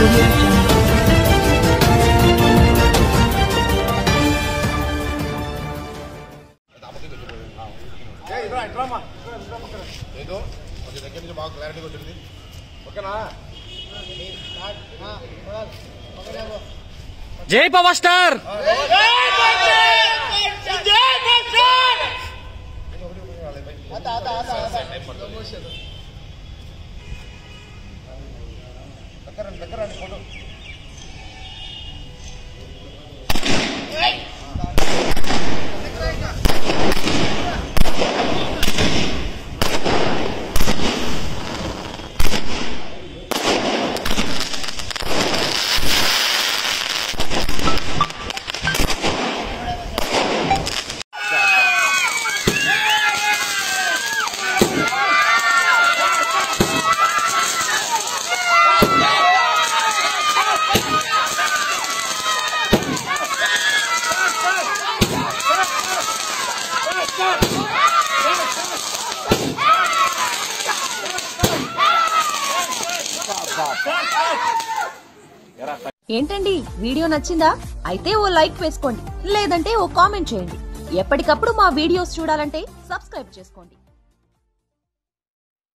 audio jungle. ఏదో కొంచెం దగ్గర నుంచి బాగా క్లారిటీగా వచ్చింది ఓకేనా జై పవర్ స్టార్ దగ్గర దగ్గర రండి ఫోటో ఏంటండి వీడియో నచ్చిందా అయితే ఓ లైక్ వేసుకోండి లేదంటే ఓ కామెంట్ చేయండి ఎప్పటికప్పుడు మా వీడియోస్ చూడాలంటే సబ్స్క్రైబ్ చేసుకోండి